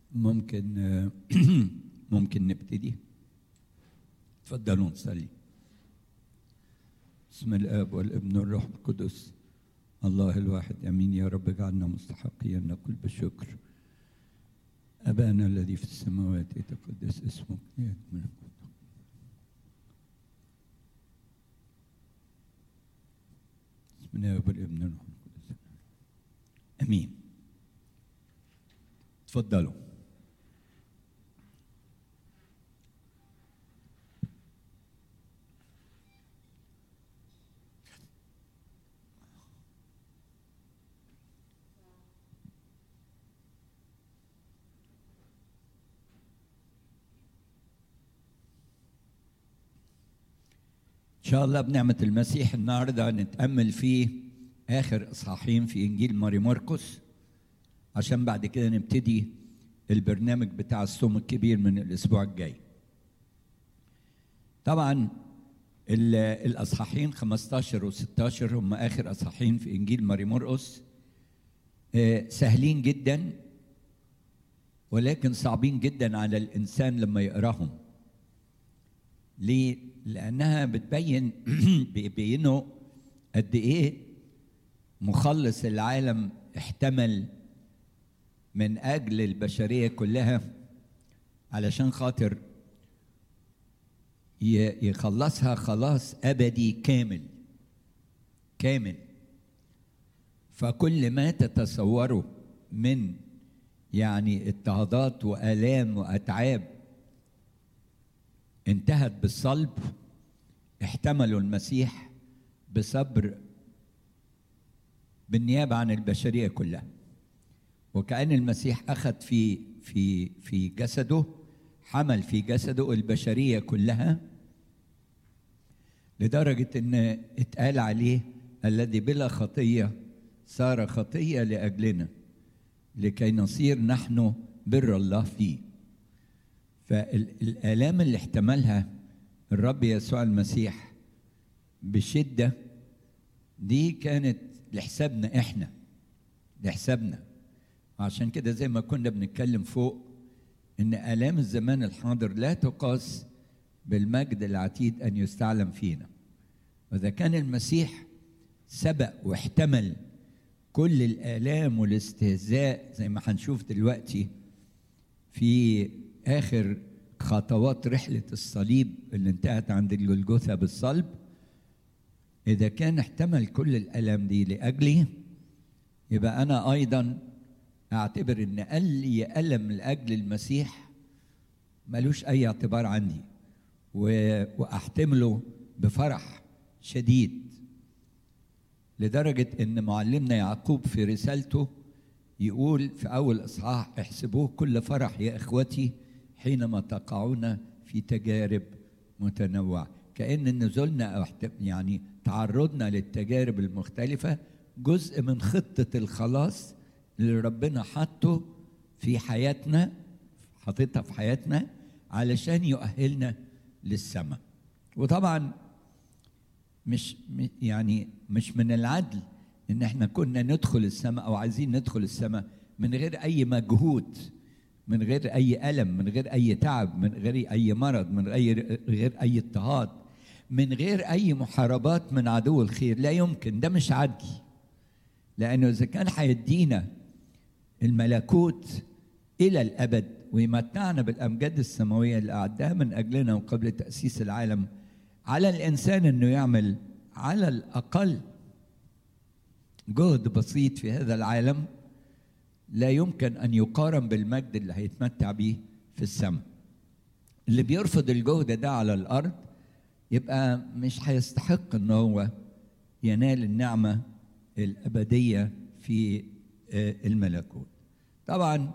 ممكن ممكن نبتدي تفضلوا نصلي بسم الاب والابن والروح القدس الله الواحد امين يا رب اجعلنا مستحقين نقول بالشكر ابانا الذي في السماوات يتقدس اسمك ياتي ملكوتك بسم الاب والابن والروح القدس امين تفضلوا إن شاء الله بنعمة المسيح النهاردة نتأمل في آخر إصحاحين في إنجيل ماري مرقس عشان بعد كده نبتدي البرنامج بتاع الصوم الكبير من الأسبوع الجاي. طبعا الأصحاحين 15 و 16 هم آخر أصحاحين في إنجيل ماري مرقس سهلين جدا ولكن صعبين جدا على الإنسان لما يقراهم. ليه؟ لأنها بتبين بيبينوا قد إيه مخلص العالم احتمل من أجل البشرية كلها علشان خاطر يخلصها خلاص أبدي كامل كامل فكل ما تتصوره من يعني اضطهادات وآلام وأتعاب انتهت بالصلب احتملوا المسيح بصبر بالنيابه عن البشريه كلها وكأن المسيح أخذ في في في جسده حمل في جسده البشرية كلها لدرجة إن اتقال عليه الذي بلا خطية صار خطية لأجلنا لكي نصير نحن بر الله فيه فالآلام اللي احتملها الرب يسوع المسيح بشدة دي كانت لحسابنا احنا لحسابنا عشان كده زي ما كنا بنتكلم فوق ان آلام الزمان الحاضر لا تقاس بالمجد العتيد ان يستعلم فينا واذا كان المسيح سبق واحتمل كل الآلام والاستهزاء زي ما هنشوف دلوقتي في آخر خطوات رحلة الصليب اللي انتهت عند الجلجثة بالصلب إذا كان احتمل كل الألم دي لأجلي يبقى أنا أيضا أعتبر إن أي ألم لأجل المسيح ملوش أي اعتبار عندي وأحتمله بفرح شديد لدرجة إن معلمنا يعقوب في رسالته يقول في أول إصحاح احسبوه كل فرح يا إخوتي حينما تقعون في تجارب متنوعة كأن نزولنا أو يعني تعرضنا للتجارب المختلفة جزء من خطة الخلاص اللي ربنا حطه في حياتنا حاططها في حياتنا علشان يؤهلنا للسماء وطبعا مش يعني مش من العدل ان احنا كنا ندخل السماء او عايزين ندخل السماء من غير اي مجهود من غير اي الم من غير اي تعب من غير اي مرض من غير غير اي اضطهاد من غير اي محاربات من عدو الخير لا يمكن ده مش عدل لانه اذا كان هيدينا الملكوت الى الابد ويمتعنا بالامجاد السماويه اللي اعدها من اجلنا وقبل تاسيس العالم على الانسان انه يعمل على الاقل جهد بسيط في هذا العالم لا يمكن ان يقارن بالمجد اللي هيتمتع به في السماء اللي بيرفض الجهد ده على الارض يبقى مش هيستحق ان هو ينال النعمه الابديه في الملكوت طبعا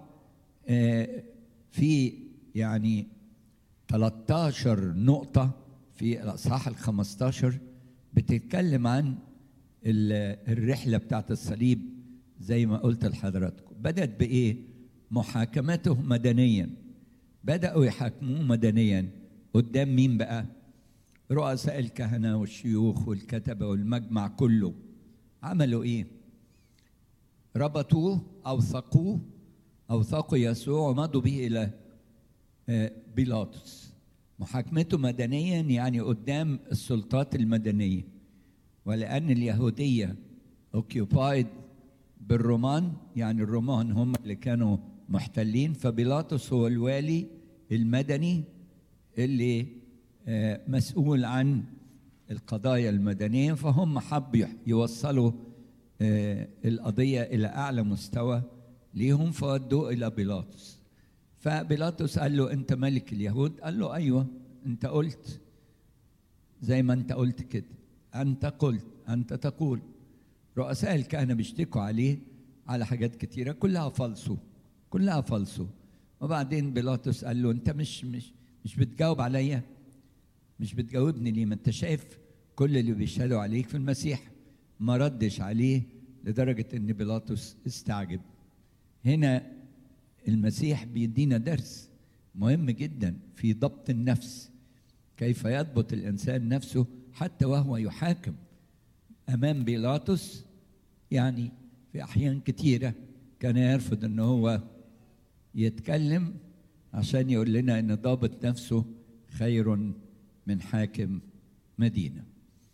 في يعني 13 نقطه في الاصحاح ال 15 بتتكلم عن الرحله بتاعت الصليب زي ما قلت لحضراتكم بدات بايه محاكمته مدنيا بداوا يحاكموه مدنيا قدام مين بقى رؤساء الكهنه والشيوخ والكتبه والمجمع كله عملوا ايه ربطوه اوثقوه أوثقوا يسوع ومضوا به إلى آه، بيلاطس محاكمته مدنيا يعني قدام السلطات المدنية ولأن اليهودية occupied بالرومان يعني الرومان هم اللي كانوا محتلين فبيلاطس هو الوالي المدني اللي آه، مسؤول عن القضايا المدنية فهم حبوا يوصلوا آه، القضية إلى أعلى مستوى ليهم فودوه إلى بيلاطس فبيلاطس قال له أنت ملك اليهود قال له أيوة أنت قلت زي ما أنت قلت كده أنت قلت أنت تقول رؤساء الكهنة بيشتكوا عليه على حاجات كتيرة كلها فالصو كلها فالصو وبعدين بيلاطس قال له أنت مش مش مش بتجاوب عليا مش بتجاوبني ليه ما أنت شايف كل اللي بيشهدوا عليك في المسيح ما ردش عليه لدرجة إن بيلاطس استعجب هنا المسيح بيدينا درس مهم جدا في ضبط النفس كيف يضبط الإنسان نفسه حتى وهو يحاكم أمام بيلاطس يعني في أحيان كتيرة كان يرفض أن هو يتكلم عشان يقول لنا أن ضابط نفسه خير من حاكم مدينة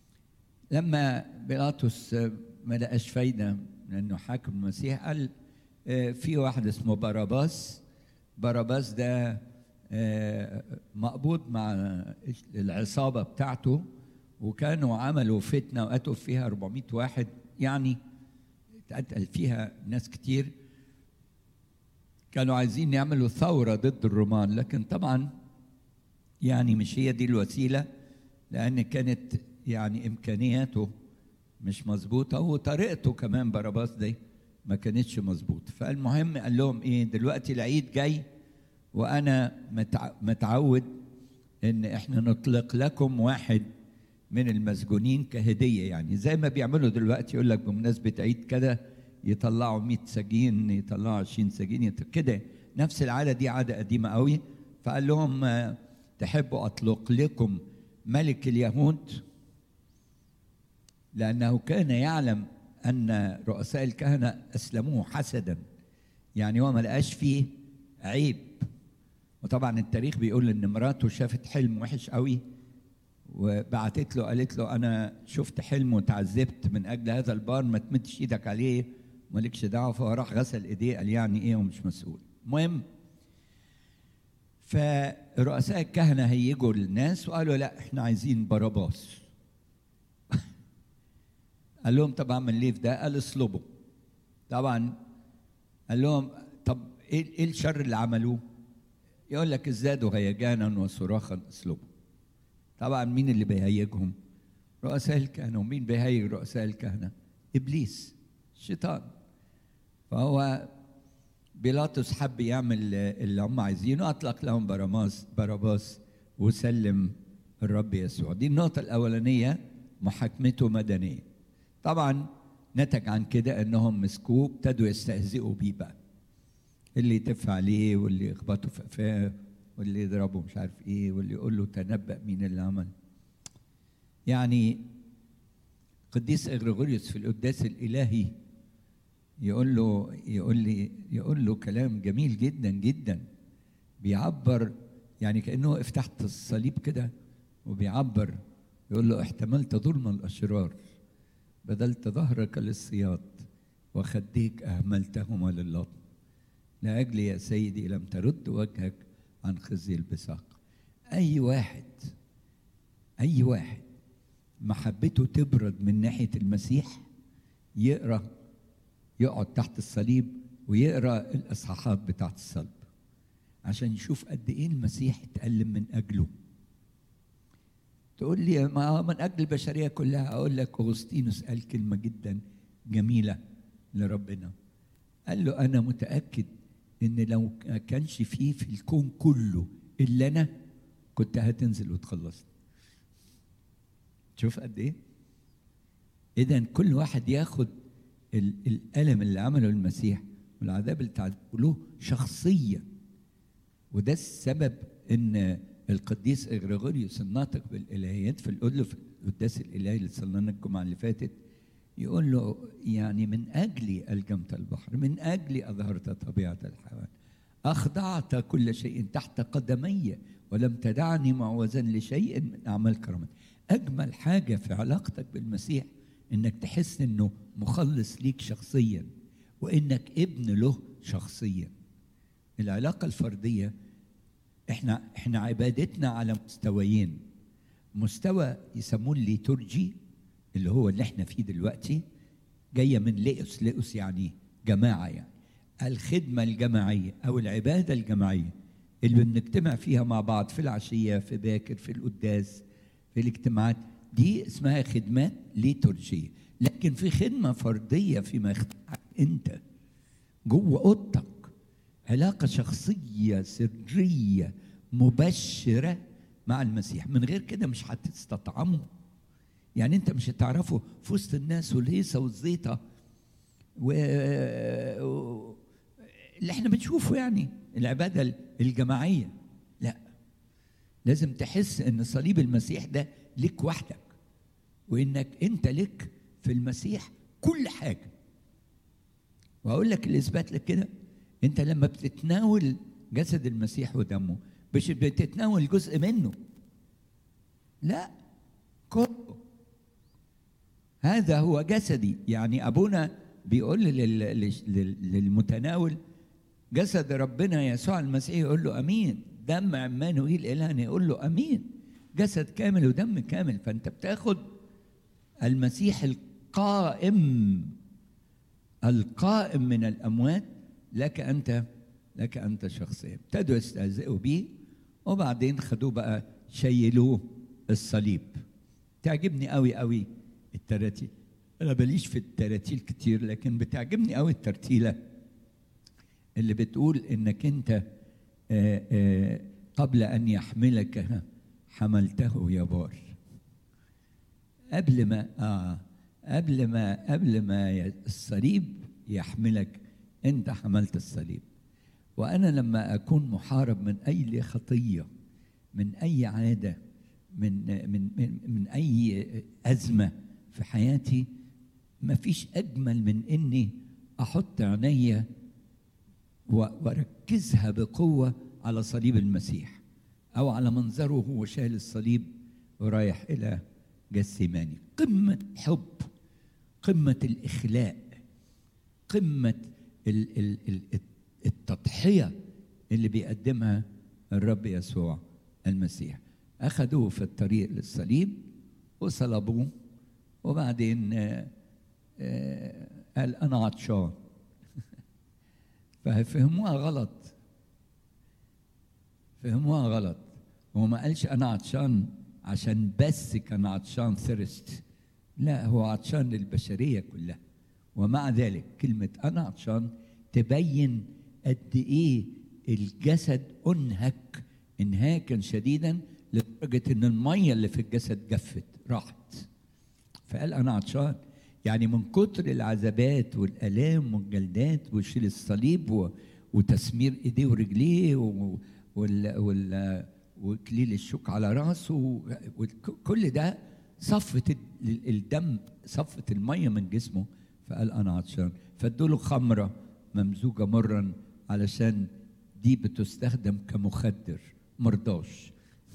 لما بيلاطس ما لقاش فايدة من أنه حاكم المسيح قال آه، في واحد اسمه باراباس باراباس ده آه، مقبوض مع العصابة بتاعته وكانوا عملوا فتنة وقتلوا فيها 400 واحد يعني اتقتل فيها ناس كتير كانوا عايزين يعملوا ثورة ضد الرومان لكن طبعا يعني مش هي دي الوسيلة لأن كانت يعني إمكانياته مش مظبوطة وطريقته كمان باراباس دي ما كانتش مظبوطة فالمهم قال لهم إيه دلوقتي العيد جاي وأنا متع- متعود إن إحنا نطلق لكم واحد من المسجونين كهدية يعني زي ما بيعملوا دلوقتي يقول لك بمناسبة عيد كده يطلعوا 100 سجين يطلعوا 20 سجين يط- كده نفس العادة دي عادة قديمة قوي فقال لهم آه، تحبوا أطلق لكم ملك اليهود لأنه كان يعلم أن رؤساء الكهنة أسلموه حسدا يعني هو ما لقاش فيه عيب وطبعا التاريخ بيقول ان مراته شافت حلم وحش قوي وبعتت له قالت له انا شفت حلم وتعذبت من اجل هذا البار ما تمدش ايدك عليه مالكش دعوه فهو راح غسل ايديه قال يعني ايه ومش مسؤول المهم فرؤساء الكهنه هيجوا للناس وقالوا لا احنا عايزين باراباس قال لهم طب اعمل ليه في ده قال اصلبه طبعا قال لهم طب ايه إيه الشر اللي عملوه يقول لك ازدادوا هيجانا وصراخا اصلبوا طبعا مين اللي بيهيجهم رؤساء الكهنه ومين بيهيج رؤساء الكهنه ابليس الشيطان فهو بيلاطس حب يعمل اللي هم عايزينه اطلق لهم باراماس باراباس وسلم الرب يسوع دي النقطه الاولانيه محاكمته مدنيه طبعا نتج عن كده انهم مسكوه ابتدوا يستهزئوا بيه بقى اللي يتف عليه واللي يخبطه في قفاه واللي يضربه مش عارف ايه واللي يقول له تنبأ مين اللي عمل يعني قديس اغريغوريوس في القداس الالهي يقول له يقول لي يقول له كلام جميل جدا جدا بيعبر يعني كانه واقف تحت الصليب كده وبيعبر يقول له احتملت ظلم الاشرار بذلت ظهرك للصياد وخديك اهملتهما للطم لأجل يا سيدي لم ترد وجهك عن خزي البصاق أي واحد أي واحد محبته تبرد من ناحية المسيح يقرأ يقعد تحت الصليب ويقرأ الإصحاحات بتاعت الصلب عشان يشوف قد إيه المسيح اتألم من أجله تقول لي ما من أجل البشرية كلها أقول لك أغسطينوس قال كلمة جدا جميلة لربنا قال له أنا متأكد إن لو ما كانش فيه في الكون كله إلا أنا كنت هتنزل وتخلصني. شوف قد إيه؟ إذا كل واحد ياخد ال- الألم اللي عمله المسيح والعذاب اللي تعذبه له شخصيا وده السبب إن القديس إغريغوريوس الناطق بالإلهيات في القدس في القداس الإلهي اللي صلينا الجمعة اللي فاتت يقول له يعني من أجلي ألجمت البحر من أجلي أظهرت طبيعة الحيوان أخضعت كل شيء تحت قدمي ولم تدعني معوزا لشيء من أعمال كرامتي أجمل حاجة في علاقتك بالمسيح إنك تحس إنه مخلص ليك شخصيا وإنك ابن له شخصيا العلاقة الفردية احنا احنا عبادتنا على مستويين مستوى يسموه الليتورجي اللي هو اللي احنا فيه دلوقتي جايه من لئوس لئوس يعني جماعه يعني الخدمه الجماعيه او العباده الجماعيه اللي بنجتمع فيها مع بعض في العشيه في باكر في القداس في الاجتماعات دي اسمها خدمات ليتورجيه لكن في خدمه فرديه فيما يخدعك انت جوه اوضتك علاقه شخصيه سريه مبشره مع المسيح من غير كده مش هتستطعمه يعني انت مش هتعرفه في وسط الناس والهيصه والزيطه و... و... اللي احنا بنشوفه يعني العباده الجماعيه لا لازم تحس ان صليب المسيح ده ليك وحدك وانك انت لك في المسيح كل حاجه واقول لك الاثبات لك كده انت لما بتتناول جسد المسيح ودمه مش بتتناول جزء منه لا كله هذا هو جسدي يعني ابونا بيقول للمتناول جسد ربنا يسوع المسيح يقول له امين دم عمانوئيل الهنا يقول له امين جسد كامل ودم كامل فانت بتاخد المسيح القائم القائم من الاموات لك انت لك انت شخصيا ابتدوا يستهزئوا بيه وبعدين خدوه بقى شيلوه الصليب تعجبني قوي قوي التراتيل انا بليش في التراتيل كتير لكن بتعجبني قوي الترتيله اللي بتقول انك انت آآ آآ قبل ان يحملك حملته يا بار قبل ما اه قبل ما قبل ما الصليب يحملك انت حملت الصليب وانا لما اكون محارب من اي خطيه من اي عاده من من من, من اي ازمه في حياتي ما فيش اجمل من اني احط عينيا واركزها بقوه على صليب المسيح او على منظره وهو شايل الصليب ورايح الى جسيماني قمه حب قمه الاخلاء قمه ال ال ال التضحيه اللي بيقدمها الرب يسوع المسيح اخذوه في الطريق للصليب وصلبوه وبعدين آآ آآ قال انا عطشان ففهموها غلط فهموها غلط هو ما قالش انا عطشان عشان بس كان عطشان ثرست لا هو عطشان للبشريه كلها ومع ذلك كلمه انا عطشان تبين قد ايه الجسد انهك انهاكا شديدا لدرجه ان الميه اللي في الجسد جفت راحت فقال انا عطشان يعني من كتر العذابات والالام والجلدات وشيل الصليب و... وتسمير ايديه ورجليه و... وال... وال... وكليل الشوك على راسه وكل ده صفت الدم صفت الميه من جسمه فقال انا عطشان فادوا له خمره ممزوجه مرا علشان دي بتستخدم كمخدر مرضاش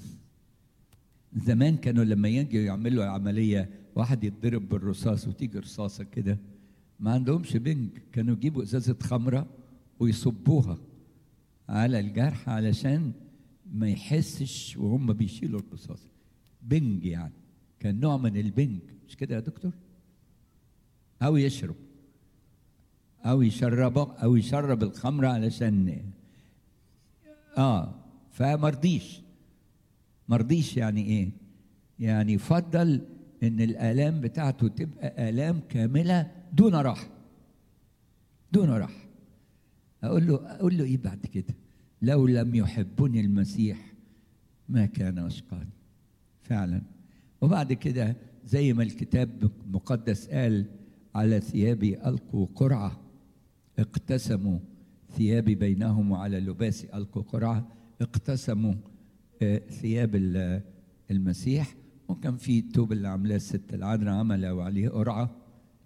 زمان كانوا لما يجوا يعملوا عمليه واحد يتضرب بالرصاص وتيجي رصاصه كده ما عندهمش بنج كانوا يجيبوا ازازه خمره ويصبوها على الجرح علشان ما يحسش وهم بيشيلوا الرصاص بنج يعني كان نوع من البنج مش كده يا دكتور او يشرب او يشربه او يشرب الخمره علشان اه فمرضيش مرضيش يعني ايه يعني يفضل ان الالام بتاعته تبقى الام كامله دون راحه دون راحه اقول له اقول له ايه بعد كده لو لم يحبني المسيح ما كان اشقاني فعلا وبعد كده زي ما الكتاب المقدس قال على ثيابي القوا قرعه اقتسموا ثيابي بينهم وعلى لباسي القوا قرعه اقتسموا ثياب المسيح وكان في التوب اللي عاملاه الست العذراء عملوا عليه قرعه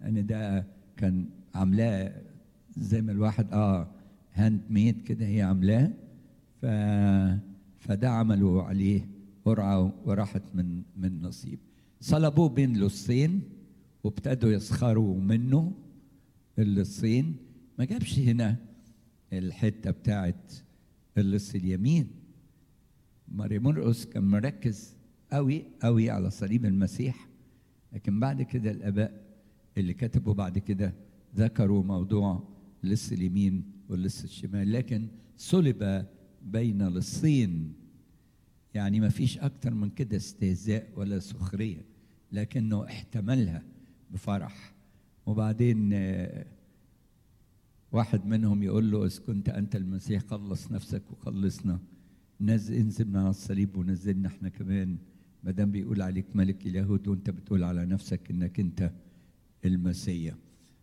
يعني ده كان عاملاه زي ما الواحد اه هاند ميد كده هي عاملاه ف فده عملوا عليه قرعه وراحت من من نصيب صلبوه بين لصين وابتدوا يسخروا منه اللصين ما جابش هنا الحته بتاعت اللص اليمين ماري مرقس كان مركز قوي قوي على صليب المسيح لكن بعد كده الاباء اللي كتبوا بعد كده ذكروا موضوع لص اليمين واللص الشمال لكن صلب بين لصين يعني ما فيش اكتر من كده استهزاء ولا سخريه لكنه احتملها بفرح وبعدين آه، واحد منهم يقول له اذا كنت انت المسيح خلص نفسك وخلصنا نزل انزل من على الصليب ونزلنا احنا كمان ما دام بيقول عليك ملك اليهود وانت بتقول على نفسك انك انت المسيح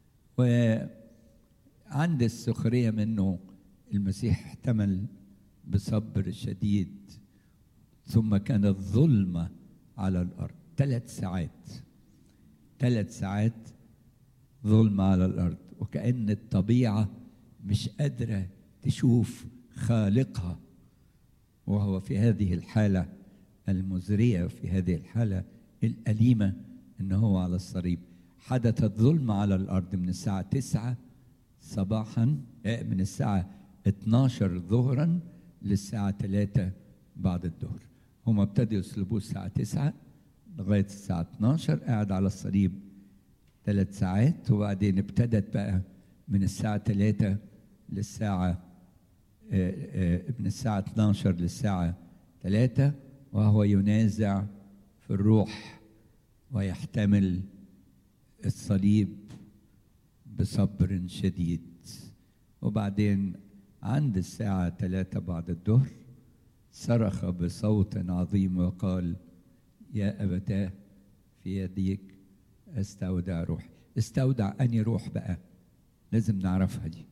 وعند السخريه منه المسيح احتمل بصبر شديد ثم كانت ظلمه على الارض ثلاث ساعات ثلاث ساعات ظلمة على الأرض وكأن الطبيعة مش قادرة تشوف خالقها وهو في هذه الحالة المزرية في هذه الحالة الأليمة إن هو على الصليب حدثت ظلمة على الأرض من الساعة تسعة صباحا آه، من الساعة 12 ظهرا للساعة 3 بعد الظهر هم ابتدوا يصلبوه الساعة 9 لغاية الساعة 12 قاعد على الصليب ثلاث ساعات وبعدين ابتدت بقى من الساعة 3 للساعة آه، آه، من الساعة 12 للساعة 3 وهو ينازع في الروح ويحتمل الصليب بصبر شديد وبعدين عند الساعة 3 بعد الظهر صرخ بصوت عظيم وقال يا أبتاه في يديك استودع روحي استودع أني روح بقى لازم نعرفها دي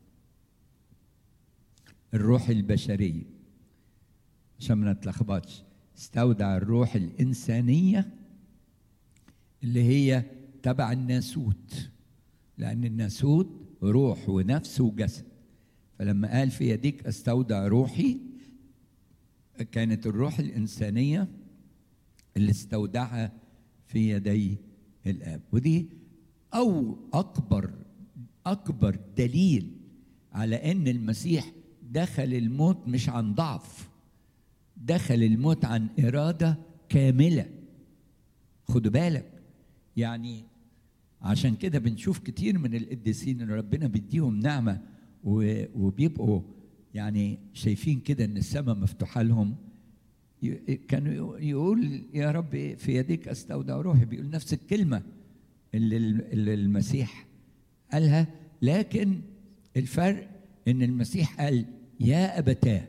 الروح البشرية عشان ما نتلخبطش استودع الروح الإنسانية اللي هي تبع الناسوت لأن الناسوت روح ونفس وجسد فلما قال في يديك استودع روحي كانت الروح الإنسانية اللي استودعها في يدي الآب ودي أو أكبر أكبر دليل على أن المسيح دخل الموت مش عن ضعف دخل الموت عن إرادة كاملة خدوا بالك يعني عشان كده بنشوف كتير من القديسين ان ربنا بيديهم نعمه و- وبيبقوا يعني شايفين كده ان السماء مفتوحه لهم ي- كانوا يقول يا رب في يديك استودع روحي بيقول نفس الكلمه اللي اللي المسيح قالها لكن الفرق ان المسيح قال يا ابتاه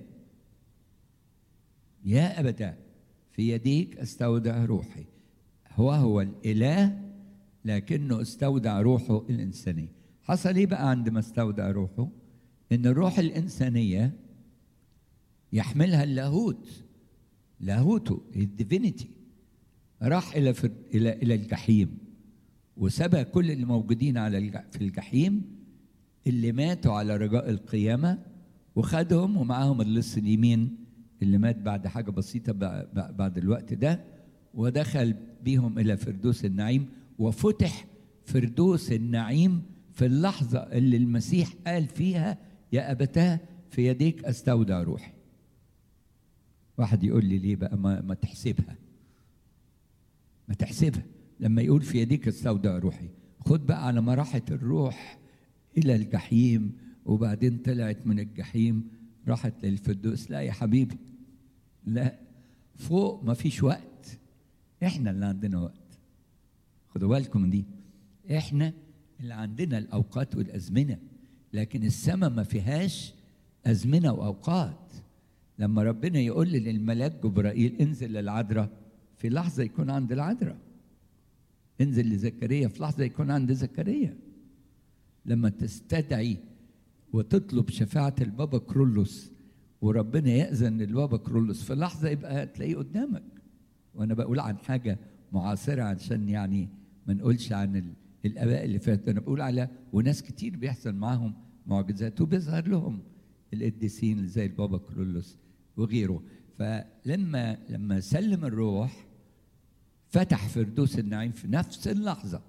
يا ابتاه في يديك استودع روحي هو هو الاله لكنه استودع روحه الانسانيه حصل ايه بقى عندما استودع روحه ان الروح الانسانيه يحملها اللاهوت لاهوته الديفينيتي راح الى فر... الى الى الجحيم وسبى كل اللي موجودين على الج... في الجحيم اللي ماتوا على رجاء القيامه وخدهم ومعاهم اللص اليمين اللي مات بعد حاجه بسيطه ب- ب- بعد الوقت ده ودخل بيهم الى فردوس النعيم وفتح فردوس النعيم في اللحظه اللي المسيح قال فيها يا ابتاه في يديك استودع روحي واحد يقول لي ليه بقى ما, ما تحسبها ما تحسبها لما يقول في يديك استودع روحي خد بقى على ما راحت الروح الى الجحيم وبعدين طلعت من الجحيم راحت للفردوس لا يا حبيبي لا فوق ما فيش وقت احنا اللي عندنا وقت خدوا بالكم من دي احنا اللي عندنا الاوقات والازمنه لكن السماء ما فيهاش ازمنه واوقات لما ربنا يقول للملاك جبرائيل انزل للعذراء في لحظه يكون عند العذراء انزل لزكريا في لحظه يكون عند زكريا لما تستدعي وتطلب شفاعه البابا كرولوس وربنا يأذن للبابا كرولوس في لحظه يبقى تلاقيه قدامك وانا بقول عن حاجه معاصره عشان يعني ما نقولش عن ال- الاباء اللي فاتوا انا بقول على وناس كتير بيحصل معاهم معجزات وبيظهر لهم القديسين اللي زي البابا كرولوس وغيره فلما لما سلم الروح فتح فردوس النعيم في نفس اللحظه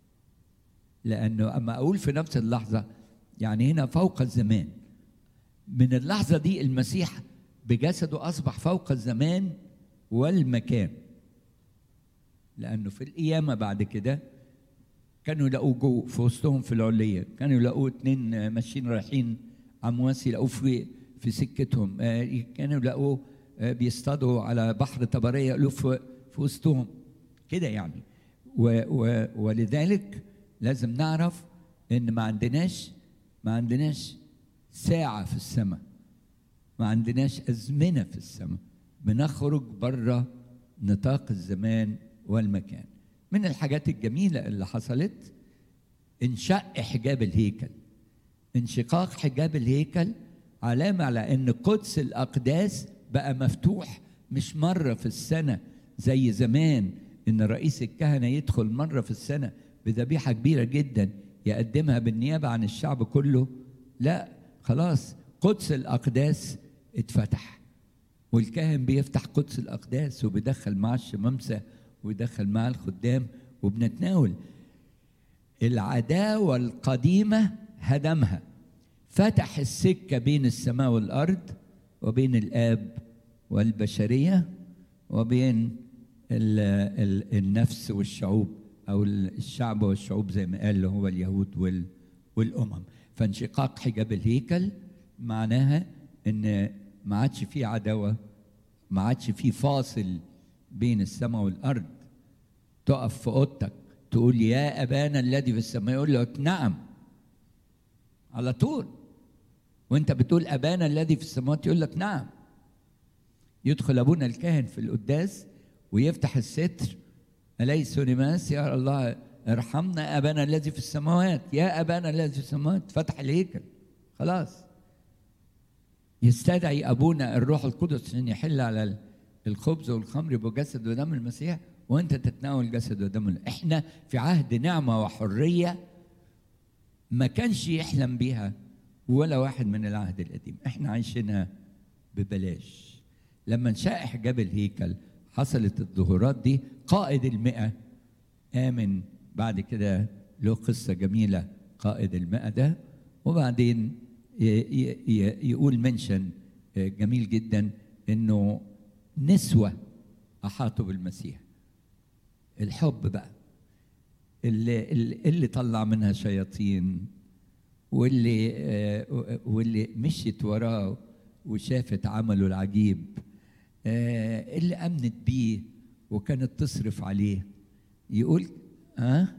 لانه اما اقول في نفس اللحظه يعني هنا فوق الزمان من اللحظه دي المسيح بجسده اصبح فوق الزمان والمكان لانه في القيامه بعد كده كانوا يلاقوه جو في وسطهم في العليه كانوا يلاقوه اتنين ماشيين رايحين عمواس يلاقوه في في سكتهم آه، كانوا يلاقوه آه، بيصطادوا على بحر طبريه يلاقوه في في وسطهم كده يعني و و ولذلك لازم نعرف ان ما عندناش ما عندناش ساعه في السماء ما عندناش ازمنه في السماء بنخرج بره نطاق الزمان والمكان من الحاجات الجميله اللي حصلت انشق حجاب الهيكل انشقاق حجاب الهيكل علامه على ان قدس الاقداس بقى مفتوح مش مره في السنه زي زمان ان رئيس الكهنه يدخل مره في السنه بذبيحه كبيره جدا يقدمها بالنيابه عن الشعب كله لا خلاص قدس الاقداس اتفتح والكاهن بيفتح قدس الاقداس وبيدخل معاه الشمامسه ويدخل معاه الخدام وبنتناول العداوه القديمه هدمها فتح السكه بين السماء والارض وبين الاب والبشريه وبين ال ال النفس والشعوب او الشعب والشعوب زي ما قال اللي هو اليهود وال والامم فانشقاق حجاب الهيكل معناها ان ما عادش في عداوه ما عادش في فاصل بين السماء والارض تقف في اوضتك تقول يا ابانا الذي في السماء يقول لك نعم على طول وانت بتقول ابانا الذي في السماوات يقول لك نعم يدخل ابونا الكاهن في القداس ويفتح الستر اليس نماس يا الله ارحمنا ابانا الذي في السماوات يا ابانا الذي في السماوات فتح الهيكل خلاص يستدعي ابونا الروح القدس عشان يحل على الخبز والخمر بجسد ودم المسيح وانت تتناول جسد ودم احنا في عهد نعمه وحريه ما كانش يحلم بيها ولا واحد من العهد القديم احنا عايشينها ببلاش لما انشاء حجاب الهيكل حصلت الظهورات دي قائد المئة آمن بعد كده له قصة جميلة قائد المئة ده وبعدين يقول منشن جميل جدا انه نسوة أحاطوا بالمسيح الحب بقى اللي, اللي طلع منها شياطين واللي واللي مشيت وراه وشافت عمله العجيب اللي امنت بيه وكانت تصرف عليه يقول ها أه؟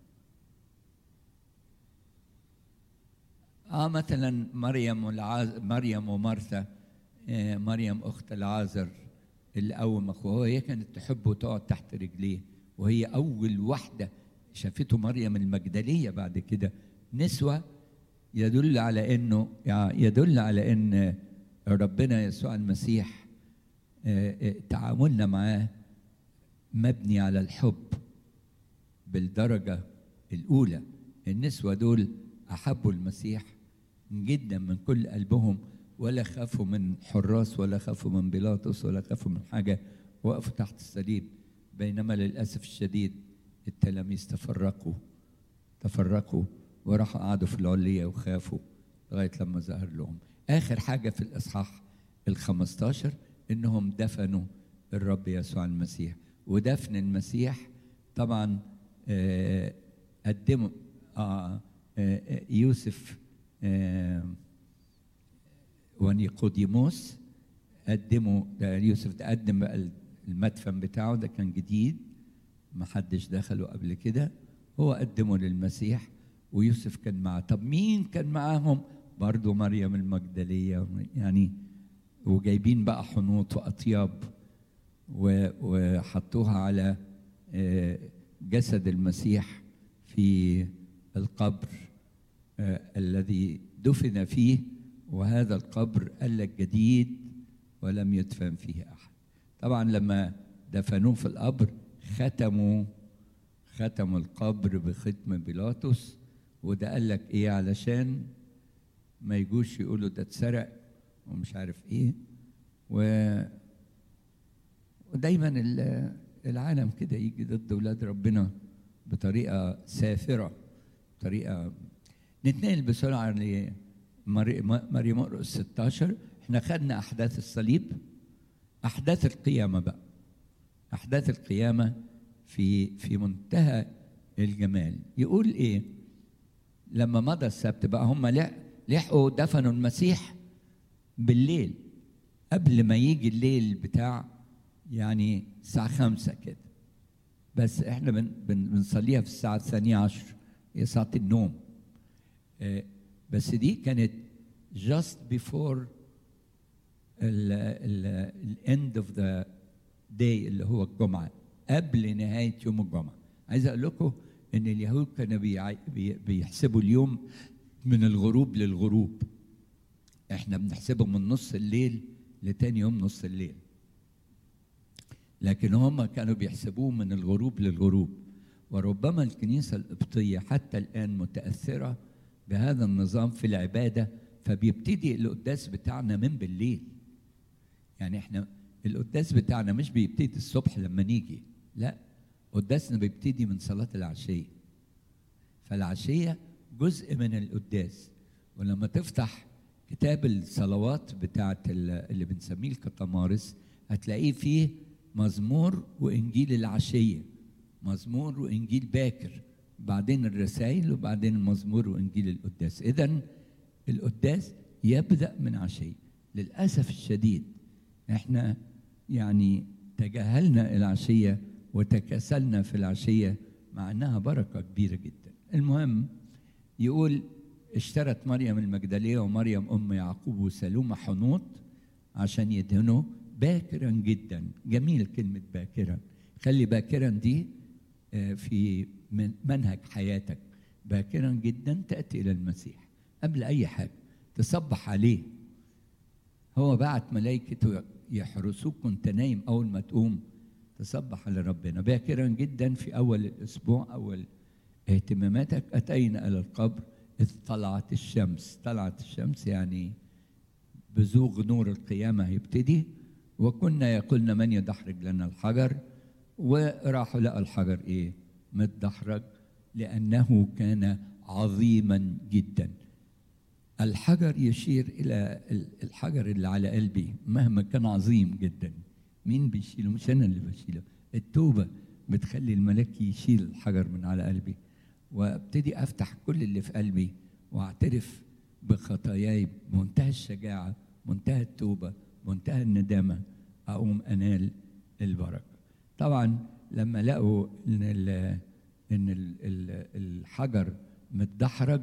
اه مثلا مريم والعاز مريم ومرثا آه مريم اخت العازر اللي قوم اخوها هي كانت تحبه وتقعد تحت رجليه وهي اول واحده شافته مريم المجدليه بعد كده نسوه يدل على انه يعني يدل على ان ربنا يسوع المسيح تعاملنا معاه مبني على الحب بالدرجه الاولى النسوه دول احبوا المسيح جدا من كل قلبهم ولا خافوا من حراس ولا خافوا من بيلاطس ولا خافوا من حاجه وقفوا تحت الصليب بينما للاسف الشديد التلاميذ تفرقوا تفرقوا وراحوا قعدوا في العليه وخافوا لغايه لما ظهر لهم اخر حاجه في الاصحاح ال15 انهم دفنوا الرب يسوع المسيح ودفن المسيح طبعا آه قدموا آه آه يوسف آه ونيقوديموس قدموا ده يوسف ده قدم بقى المدفن بتاعه ده كان جديد ما حدش دخله قبل كده هو قدمه للمسيح ويوسف كان معاه طب مين كان معاهم برضه مريم المجدلية يعني وجايبين بقى حنوط وأطياب وحطوها على جسد المسيح في القبر الذي دفن فيه وهذا القبر قال لك جديد ولم يدفن فيه أحد طبعا لما دفنوه في القبر ختموا ختموا القبر بختم بيلاطس وده قال لك ايه علشان ما يجوش يقولوا ده اتسرق ومش عارف ايه و ودايما ال- العالم كده يجي ضد ولاد ربنا بطريقه سافره بطريقه نتنقل بسرعه لمريم مرقس 16 احنا خدنا احداث الصليب احداث القيامه بقى احداث القيامه في في منتهى الجمال يقول ايه لما مضى السبت بقى هم لح- لحقوا دفنوا المسيح بالليل قبل ما يجي الليل بتاع يعني الساعة خمسة كده بس احنا بن بن بنصليها في الساعة الثانية عشر هي ساعة النوم آه، بس دي كانت just before ال ال end of the day اللي هو الجمعة قبل نهاية يوم الجمعة عايز أقول لكم إن اليهود كانوا بيع- بي- بيحسبوا اليوم من الغروب للغروب احنا بنحسبه من نص الليل لتاني يوم نص الليل لكن هم كانوا بيحسبوه من الغروب للغروب وربما الكنيسة القبطية حتى الآن متأثرة بهذا النظام في العبادة فبيبتدي القداس بتاعنا من بالليل يعني احنا القداس بتاعنا مش بيبتدي الصبح لما نيجي لا قداسنا بيبتدي من صلاة العشية فالعشية جزء من القداس ولما تفتح كتاب الصلوات بتاعت ال- اللي بنسميه الكتمارس هتلاقيه فيه مزمور وإنجيل العشية مزمور وإنجيل باكر بعدين الرسائل وبعدين المزمور وإنجيل القداس إذا القداس يبدأ من عشية للأسف الشديد احنا يعني تجاهلنا العشية وتكاسلنا في العشية مع انها بركة كبيرة جدا المهم يقول اشترت مريم المجدلية ومريم أم يعقوب وسلومة حنوط عشان يدهنوا باكرا جدا جميل كلمة باكرا خلي باكرا دي آه، في من- منهج حياتك باكرا جدا تأتي إلى المسيح قبل أي حاجة تصبح عليه هو بعت ملائكته يحرسوك وانت نايم اول ما تقوم تصبح على ربنا باكرا جدا في اول الاسبوع اول اهتماماتك اتينا الى القبر اذ طلعت الشمس طلعت الشمس يعني بزوغ نور القيامه هيبتدي وكنا يقولن من يدحرج لنا الحجر وراحوا لقوا الحجر ايه متدحرج لانه كان عظيما جدا الحجر يشير الى ال- الحجر اللي على قلبي مهما كان عظيم جدا مين بيشيله مش انا اللي بشيله التوبه بتخلي الملاك يشيل الحجر من على قلبي وابتدي افتح كل اللي في قلبي واعترف بخطاياي بمنتهى الشجاعه منتهى التوبه منتهى الندامه اقوم انال البركه طبعا لما لقوا ان ال ان ال ال الحجر متدحرج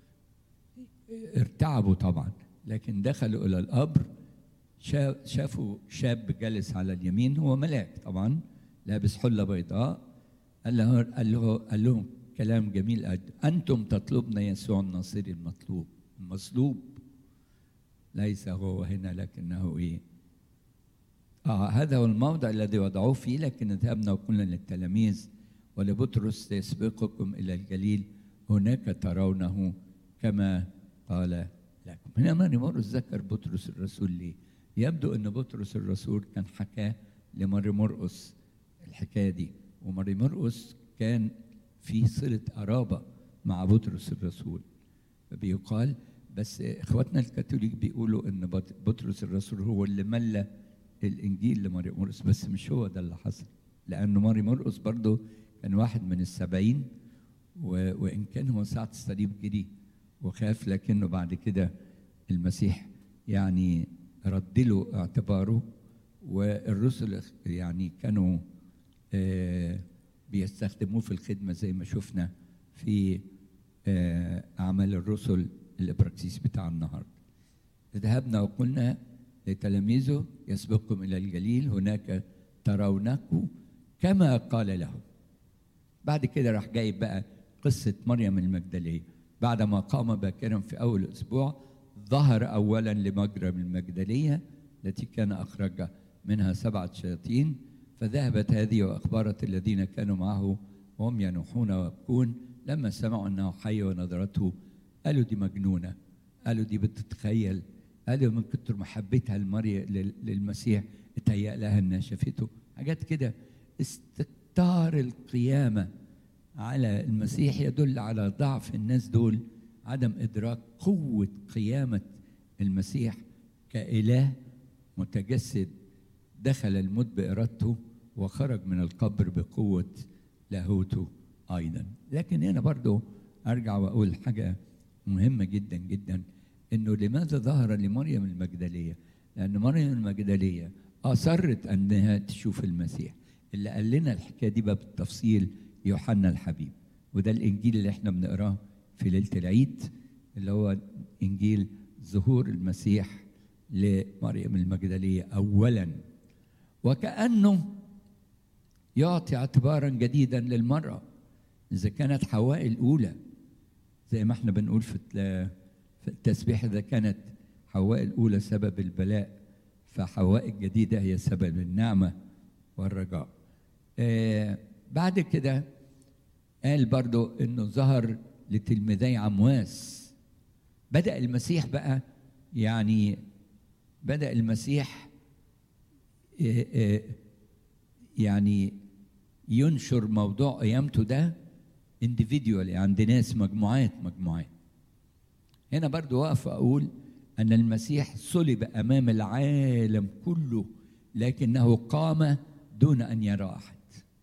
ارتعبوا طبعا لكن دخلوا الى القبر شا- شافوا شاب جالس على اليمين هو ملاك طبعا لابس حله بيضاء قال له قال له قال لهم كلام جميل قد انتم تطلبون يسوع الناصري المطلوب المصلوب ليس هو هنا لكنه ايه آه هذا هو الموضع الذي وضعوه فيه لكن ذهبنا وقلنا للتلاميذ ولبطرس يسبقكم إلى الجليل هناك ترونه كما قال لكم هنا ماني مرقس ذكر بطرس الرسول ليه يبدو أن بطرس الرسول كان حكاه لماري مرقس الحكاية دي وماري مرقس كان في صلة قرابة مع بطرس الرسول فبيقال بس اخواتنا الكاثوليك بيقولوا ان بط- بطرس الرسول هو اللي ملى الانجيل لماري مرقس بس مش هو ده اللي حصل لانه ماري مرقس برضه كان واحد من السبعين و- وان كان هو ساعة الصليب جري وخاف لكنه بعد كده المسيح يعني رد له اعتباره والرسل يعني كانوا آه، بيستخدموه في الخدمة زي ما شفنا في آه، أعمال الرسل الإبراكسيس بتاع النهاردة ذهبنا وقلنا لتلاميذه يسبقكم إلى الجليل هناك ترونكم كما قال لهم بعد كده راح جايب بقى قصة مريم المجدلية بعدما قام باكرا في أول أسبوع ظهر أولا لمجرم المجدلية التي كان أخرج منها سبعة شياطين فذهبت هذه وأخبرت الذين كانوا معه وهم ينوحون ويبكون لما سمعوا انه حي ونظرته قالوا دي مجنونه قالوا دي بتتخيل قالوا من كتر محبتها لمريم للمسيح اتهيأ لها انها شافته حاجات كده استكتار القيامه على المسيح يدل على ضعف الناس دول عدم ادراك قوه قيامه المسيح كاله متجسد دخل الموت بارادته وخرج من القبر بقوه لاهوته ايضا لكن هنا برضو ارجع واقول حاجه مهمه جدا جدا انه لماذا ظهر لمريم المجدليه لان مريم المجدليه اصرت انها تشوف المسيح اللي قال لنا الحكايه دي بقى بالتفصيل يوحنا الحبيب وده الانجيل اللي احنا بنقراه في ليله العيد اللي هو انجيل ظهور المسيح لمريم المجدليه اولا وكانه يعطي اعتبارا جديدا للمراه اذا كانت حواء الاولى زي ما احنا بنقول في في التسبيح اذا كانت حواء الاولى سبب البلاء فحواء الجديده هي سبب النعمه والرجاء آه بعد كده قال برضو انه ظهر لتلميذي عمواس بدا المسيح بقى يعني بدا المسيح آه آه يعني ينشر موضوع قيامته ده individually عند ناس مجموعات مجموعات هنا برضو واقف أقول أن المسيح صلب أمام العالم كله لكنه قام دون أن يرى أحد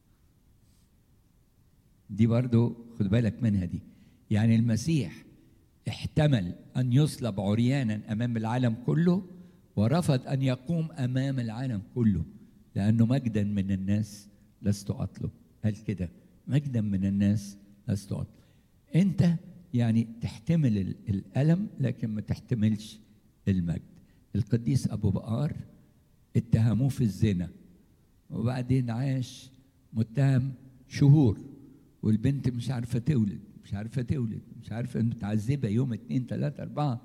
دي برضو خد بالك منها دي يعني المسيح احتمل أن يصلب عريانا أمام العالم كله ورفض أن يقوم أمام العالم كله لأنه مجدا من الناس لست أطلب قال كده مجدا من الناس لست أطلب أنت يعني تحتمل الألم لكن ما تحتملش المجد القديس أبو بقار اتهموه في الزنا وبعدين عاش متهم شهور والبنت مش عارفة تولد مش عارفة تولد مش عارفة متعذبة يوم اتنين تلاتة أربعة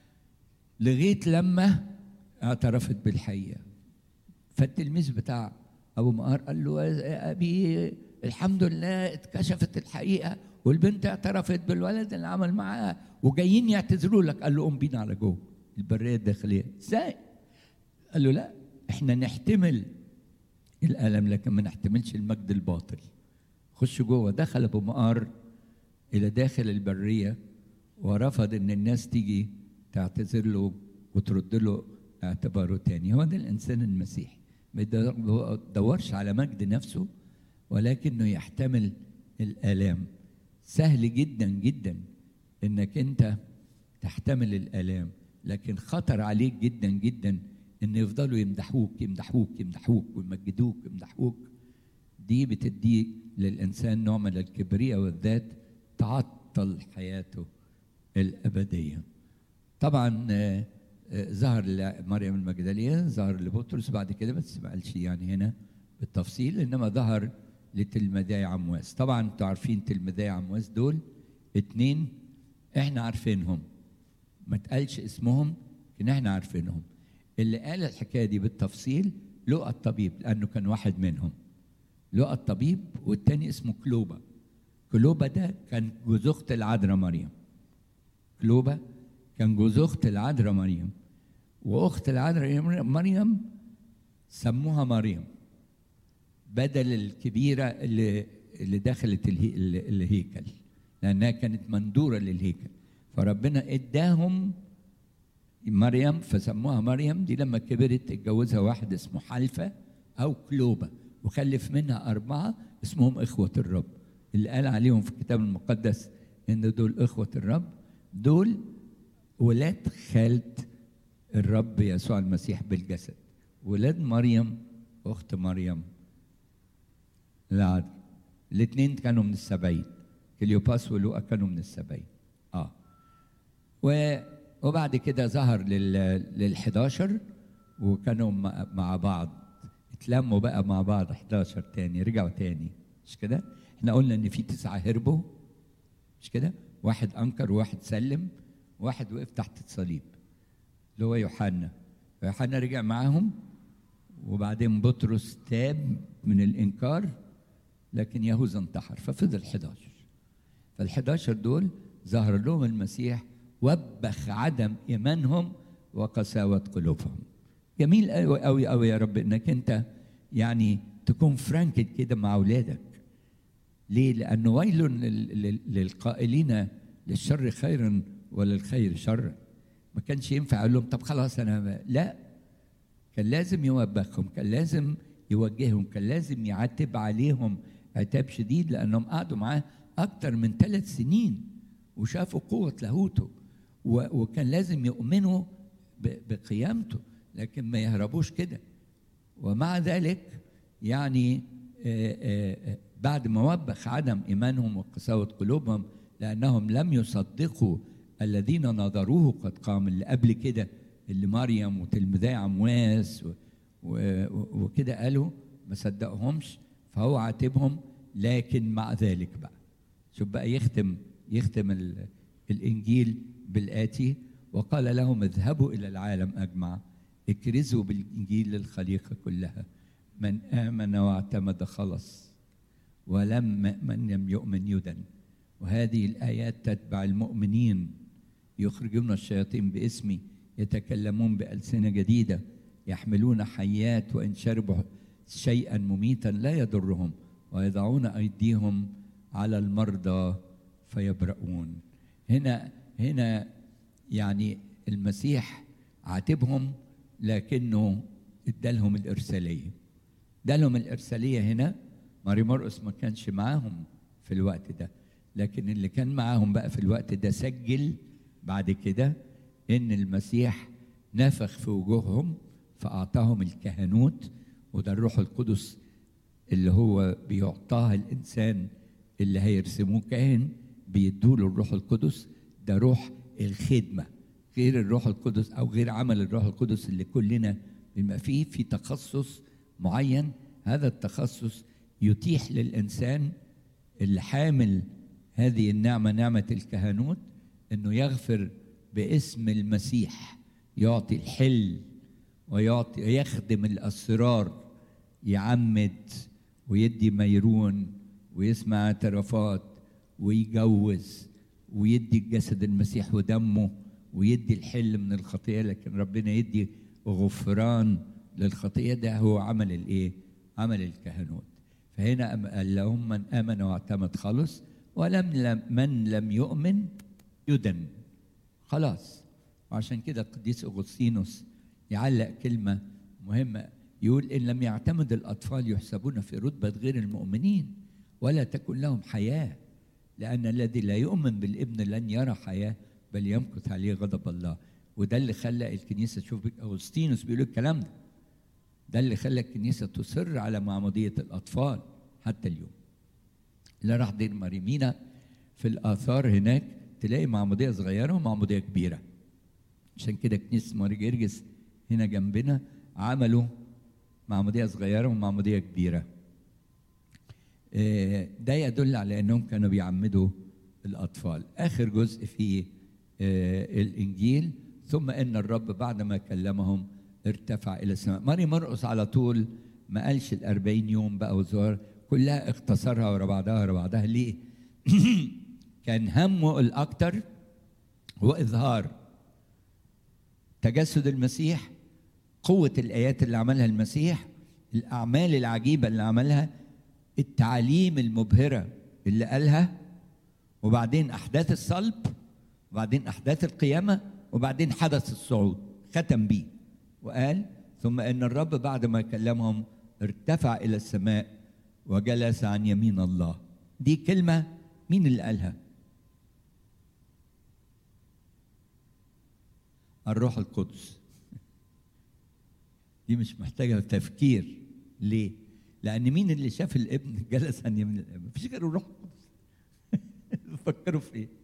لغاية لما اعترفت بالحقيقة فالتلميذ بتاع أبو مقار قال له يا أبي الحمد لله اتكشفت الحقيقة والبنت اعترفت بالولد اللي عمل معاها وجايين يعتذروا لك قال له قوم بينا على جوه البريه الداخليه ازاي؟ قال له لا احنا نحتمل الالم لكن ما نحتملش المجد الباطل خش جوه دخل ابو مقار الى داخل البريه ورفض ان الناس تيجي تعتذر له وترد له اعتباره تاني هو ده الانسان المسيحي ما يدورش على مجد نفسه ولكنه يحتمل الالام سهل جدا جدا انك انت تحتمل الالام لكن خطر عليك جدا جدا ان يفضلوا يمدحوك يمدحوك يمدحوك ويمجدوك يمدحوك دي بتدي للانسان نوع من الكبرياء والذات تعطل حياته الابديه طبعا ظهر لمريم المجدليه ظهر لبطرس بعد كده بس ما قالش يعني هنا بالتفصيل انما ظهر لتلميذي عمواس طبعا انتوا عارفين تلميذي عمواس دول اتنين احنا عارفينهم ما تقالش اسمهم لكن احنا عارفينهم اللي قال الحكايه دي بالتفصيل لقى الطبيب لانه كان واحد منهم لقى الطبيب والتاني اسمه كلوبا كلوبا ده كان جوز اخت العذراء مريم كلوبا كان جوز اخت العذراء مريم واخت العذراء مريم سموها مريم بدل الكبيرة اللي اللي دخلت الهيكل لأنها كانت مندورة للهيكل فربنا اداهم مريم فسموها مريم دي لما كبرت اتجوزها واحد اسمه حلفة أو كلوبة وخلف منها أربعة اسمهم إخوة الرب اللي قال عليهم في الكتاب المقدس إن دول إخوة الرب دول ولاد خالة الرب يسوع المسيح بالجسد ولاد مريم أخت مريم العدل الاثنين كانوا من السبعين كليوباس ولوقا كانوا من السبعين اه و وبعد كده ظهر لل 11 وكانوا مع بعض اتلموا بقى مع بعض 11 تاني رجعوا تاني مش كده؟ احنا قلنا ان في تسعه هربوا مش كده؟ واحد انكر وواحد سلم واحد وقف تحت الصليب اللي هو يوحنا يوحنا رجع معاهم وبعدين بطرس تاب من الانكار لكن يهوذا انتحر ففضل 11 فال 11 دول ظهر لهم المسيح وبخ عدم ايمانهم وقساوه قلوبهم جميل قوي قوي قوي يا رب انك انت يعني تكون فرانك كده مع اولادك ليه لانه ويل لل- لل- للقائلين للشر خيرا وللخير شرا ما كانش ينفع اقول لهم طب خلاص انا لا كان لازم يوبخهم كان لازم يوجههم كان لازم يعاتب عليهم عتاب شديد لانهم قعدوا معاه اكتر من ثلاث سنين وشافوا قوه لاهوته و- وكان لازم يؤمنوا ب- بقيامته لكن ما يهربوش كده ومع ذلك يعني آه، آه، آه، بعد ما وبخ عدم ايمانهم وقساوه قلوبهم لانهم لم يصدقوا الذين نظروه قد قام اللي قبل كده اللي مريم وتلميذي عمواس و- و- و- وكده قالوا ما صدقهمش فهو عاتبهم لكن مع ذلك بقى شوف بقى يختم يختم ال- الانجيل بالاتي وقال لهم اذهبوا الى العالم اجمع اكرزوا بالانجيل للخليقه كلها من امن واعتمد خلص ولم من لم يؤمن يدن وهذه الايات تتبع المؤمنين يخرجون الشياطين باسمي يتكلمون بالسنه جديده يحملون حيات وان شربوا شيئا مميتا لا يضرهم ويضعون ايديهم على المرضى فيبرؤون هنا هنا يعني المسيح عاتبهم لكنه ادالهم الارساليه ادالهم الارساليه هنا ماري مرقس ما كانش معاهم في الوقت ده لكن اللي كان معاهم بقى في الوقت ده سجل بعد كده ان المسيح نفخ في وجوههم فاعطاهم الكهنوت وده الروح القدس اللي هو بيعطاها الانسان اللي هيرسموه كاهن بيدوله الروح القدس ده روح الخدمه غير الروح القدس او غير عمل الروح القدس اللي كلنا بما فيه في تخصص معين هذا التخصص يتيح للانسان اللي حامل هذه النعمه نعمه الكهنوت انه يغفر باسم المسيح يعطي الحل ويعطي يخدم الاسرار يعمد ويدي ميرون ويسمع اعترافات ويجوز ويدي الجسد المسيح ودمه ويدي الحل من الخطيه لكن ربنا يدي غفران للخطيه ده هو عمل الايه؟ عمل الكهنوت فهنا أم- قال لهم من امن واعتمد خلص ولم لم من لم يؤمن يدن خلاص وعشان كده القديس اغسطينوس يعلق كلمه مهمه يقول ان لم يعتمد الاطفال يحسبون في رتبه غير المؤمنين ولا تكن لهم حياه لان الذي لا يؤمن بالابن لن يرى حياه بل يمكث عليه غضب الله وده اللي خلى الكنيسه تشوف اغسطينوس بيقول الكلام ده ده اللي خلى الكنيسه تصر على معموديه الاطفال حتى اليوم اللي راح دير مريمينا في الاثار هناك تلاقي معموديه صغيره ومعموديه كبيره عشان كده كنيسه ماري جرجس هنا جنبنا عملوا معموديه صغيره ومعموديه كبيره آه، ده يدل على انهم كانوا بيعمدوا الاطفال اخر جزء في آه، الانجيل ثم ان الرب بعد ما كلمهم ارتفع الى السماء ماري مرقس على طول ما قالش الأربعين يوم بقى وزوار كلها اختصرها ورا بعضها ورا بعضها ليه كان همه الاكثر هو اظهار تجسد المسيح قوة الآيات اللي عملها المسيح الأعمال العجيبة اللي عملها التعاليم المبهرة اللي قالها وبعدين أحداث الصلب وبعدين أحداث القيامة وبعدين حدث الصعود ختم بيه وقال ثم إن الرب بعد ما كلمهم ارتفع إلى السماء وجلس عن يمين الله دي كلمة مين اللي قالها الروح القدس دي مش محتاجة تفكير ليه؟ لأن مين اللي شاف الابن جلس عن يمين الاب؟ مفيش غير الروح القدس فكروا في ايه؟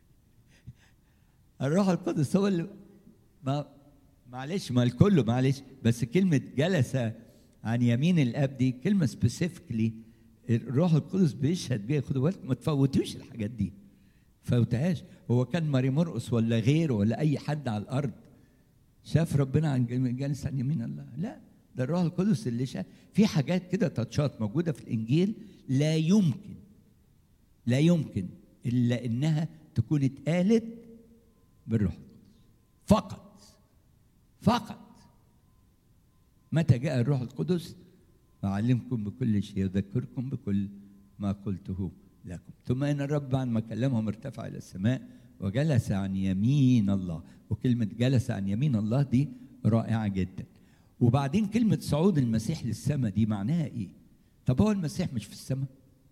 الروح القدس هو اللي ما معلش ما الكل معلش بس كلمة جلس عن يمين الاب دي كلمة سبيسيفيكلي الروح القدس بيشهد بيها خدوا بالكم ما تفوتوش الحاجات دي فوتهاش هو كان ماري مرقس ولا غيره ولا اي حد على الارض شاف ربنا عن جالس عن يمين الله لا ده الروح القدس اللي شا... في حاجات كده تاتشات موجوده في الانجيل لا يمكن لا يمكن الا انها تكون اتقالت بالروح القدس فقط فقط متى جاء الروح القدس أعلمكم بكل شيء يذكركم بكل ما قلته لكم ثم إن الرب بعد ما كلمهم ارتفع إلى السماء وجلس عن يمين الله وكلمة جلس عن يمين الله دي رائعة جدا وبعدين كلمة صعود المسيح للسماء دي معناها إيه؟ طب هو المسيح مش في السماء؟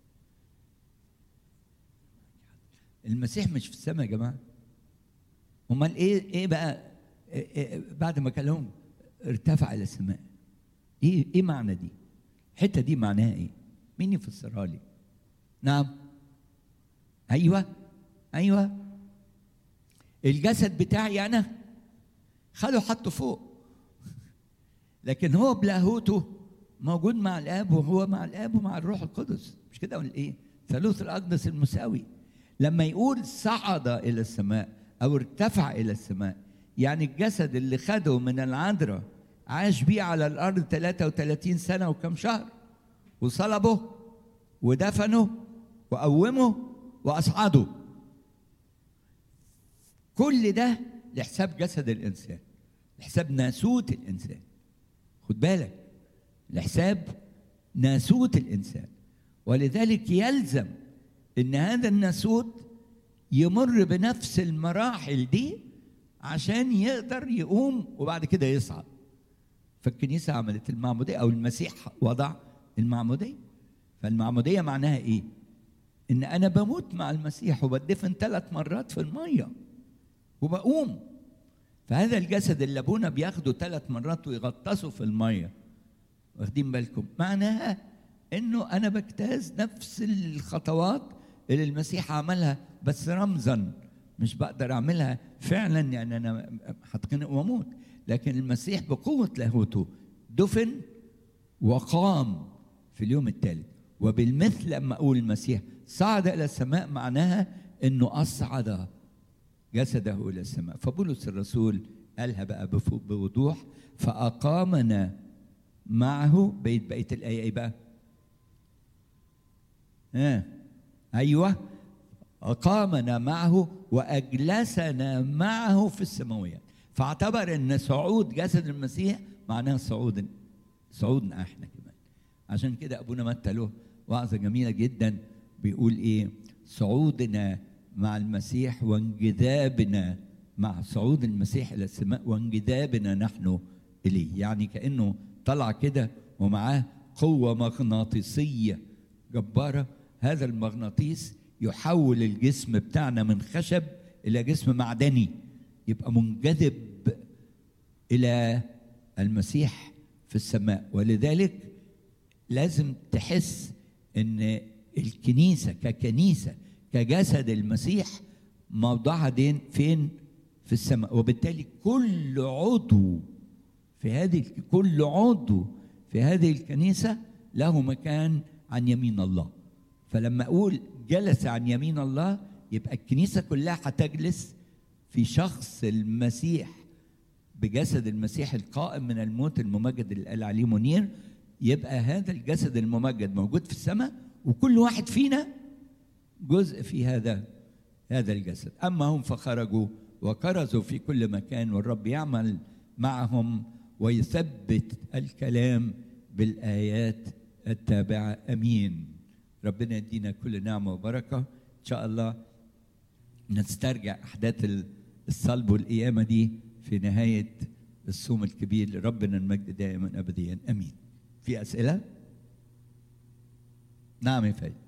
المسيح مش في السماء يا جماعة امال ايه ايه بقى إيه إيه بعد ما كلمهم ارتفع الى السماء ايه ايه معنى دي الحته دي معناها ايه مين يفسرها لي نعم ايوه ايوه الجسد بتاعي انا خده حطه فوق لكن هو بلاهوته موجود مع الاب وهو مع الاب ومع الروح القدس مش كده ولا ايه ثالوث الاقدس المساوي لما يقول صعد الى السماء او ارتفع الى السماء يعني الجسد اللي خده من العذراء عاش بيه على الارض 33 سنه وكم شهر وصلبه ودفنه وقومه واصعده كل ده لحساب جسد الانسان لحساب ناسوت الانسان خد بالك لحساب ناسوت الانسان ولذلك يلزم ان هذا الناسوت يمر بنفس المراحل دي عشان يقدر يقوم وبعد كده يصعد فالكنيسة عملت المعمودية أو المسيح وضع المعمودية فالمعمودية معناها إيه؟ إن أنا بموت مع المسيح وبدفن ثلاث مرات في المية وبقوم فهذا الجسد اللي أبونا بياخده ثلاث مرات ويغطسه في المية واخدين بالكم معناها إنه أنا بجتاز نفس الخطوات اللي المسيح عملها بس رمزا مش بقدر اعملها فعلا يعني انا هتخنق واموت لكن المسيح بقوه لاهوته دفن وقام في اليوم الثالث وبالمثل لما اقول المسيح صعد الى السماء معناها انه اصعد جسده الى السماء فبولس الرسول قالها بقى بوضوح فاقامنا معه بقيت بقيه الايه ايه بقى؟ ها آه. ايوه أقامنا معه وأجلسنا معه في السماويات فاعتبر أن صعود جسد المسيح معناه صعود صعودنا احنا كمان عشان كده أبونا متى له وعظة جميلة جدا بيقول إيه صعودنا مع المسيح وانجذابنا مع صعود المسيح إلى السماء وانجذابنا نحن إليه يعني كأنه طلع كده ومعاه قوة مغناطيسية جبارة هذا المغناطيس يحول الجسم بتاعنا من خشب الى جسم معدني يبقى منجذب الى المسيح في السماء ولذلك لازم تحس ان الكنيسه ككنيسه كجسد المسيح موضعها دين فين في السماء وبالتالي كل عضو في هذه كل عضو في هذه الكنيسه له مكان عن يمين الله فلما اقول جلس عن يمين الله يبقى الكنيسة كلها هتجلس في شخص المسيح بجسد المسيح القائم من الموت الممجد اللي قال عليه منير يبقى هذا الجسد الممجد موجود في السماء وكل واحد فينا جزء في هذا هذا الجسد أما هم فخرجوا وكرزوا في كل مكان والرب يعمل معهم ويثبت الكلام بالآيات التابعة أمين ربنا يدينا كل نعمة وبركة إن شاء الله نسترجع أحداث الصلب والقيامة دي في نهاية الصوم الكبير لربنا المجد دائما أبديا أمين في أسئلة؟ نعم يا فايد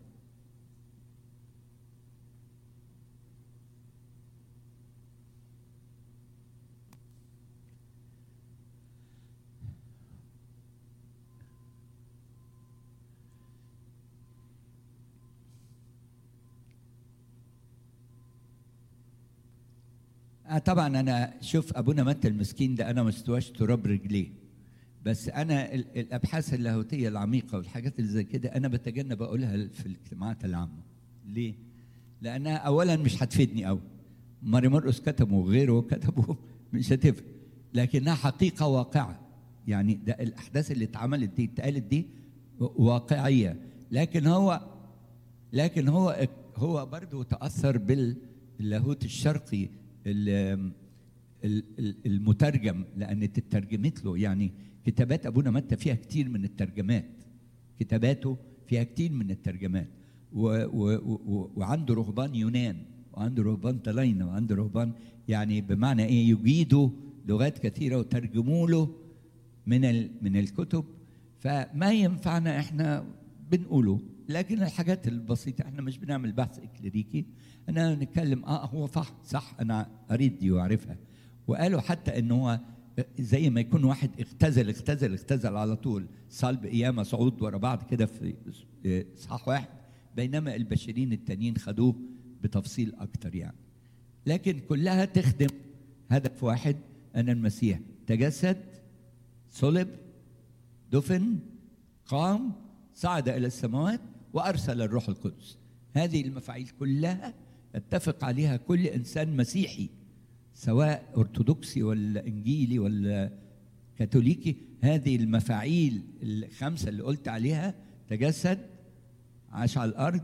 آه طبعا انا شوف ابونا متى المسكين ده انا ما استواش تراب رجليه بس انا الابحاث اللاهوتيه العميقه والحاجات اللي زي كده انا بتجنب اقولها في الاجتماعات العامه ليه لانها اولا مش هتفيدني قوي ماري مرقس كتبه وغيره كتبه مش هتفرق لكنها حقيقه واقعه يعني ده الاحداث اللي اتعملت دي اتقالت دي واقعيه لكن هو لكن هو هو برضه تاثر باللاهوت الشرقي ال- ال- ال- المترجم لان تترجمت له يعني كتابات ابونا متى فيها كتير من الترجمات كتاباته فيها كتير من الترجمات و و و وعنده رهبان يونان وعنده رهبان طلاينة وعنده رهبان يعني بمعنى ايه يجيدوا لغات كثيره وترجموا له من ال من الكتب فما ينفعنا احنا بنقوله لكن الحاجات البسيطه احنا مش بنعمل بحث اكليريكي انا نتكلم اه هو صح صح انا قريت دي وعارفها وقالوا حتى ان هو زي ما يكون واحد اختزل اختزل اختزل على طول صلب قيامه صعود ورا بعض كده في اصحاح واحد بينما البشرين التانيين خدوه بتفصيل اكتر يعني لكن كلها تخدم هدف واحد ان المسيح تجسد صلب دفن قام صعد الى السماوات وارسل الروح القدس هذه المفاعيل كلها اتفق عليها كل انسان مسيحي سواء ارثوذكسي ولا انجيلي ولا كاثوليكي هذه المفاعيل الخمسه اللي قلت عليها تجسد عاش على الارض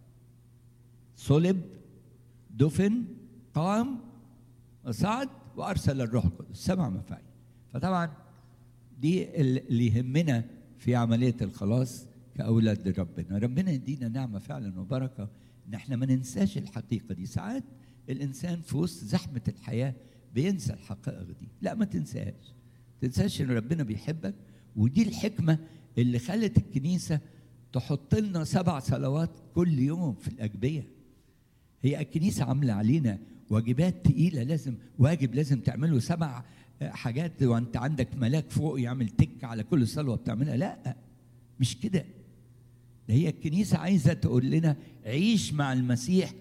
صلب دفن قام وصعد وارسل الروح القدس سبع مفاعيل فطبعا دي اللي يهمنا في عمليه الخلاص كاولاد لربنا ربنا يدينا نعمه فعلا وبركه ان احنا ما ننساش الحقيقه دي ساعات الانسان في وسط زحمه الحياه بينسى الحقائق دي لا ما تنساهاش تنساش ان ربنا بيحبك ودي الحكمه اللي خلت الكنيسه تحط لنا سبع صلوات كل يوم في الاجبيه هي الكنيسه عامله علينا واجبات تقيله لازم واجب لازم تعمله سبع حاجات وانت عندك ملاك فوق يعمل تك على كل صلوه بتعملها لا مش كده ده هي الكنيسه عايزه تقول لنا عيش مع المسيح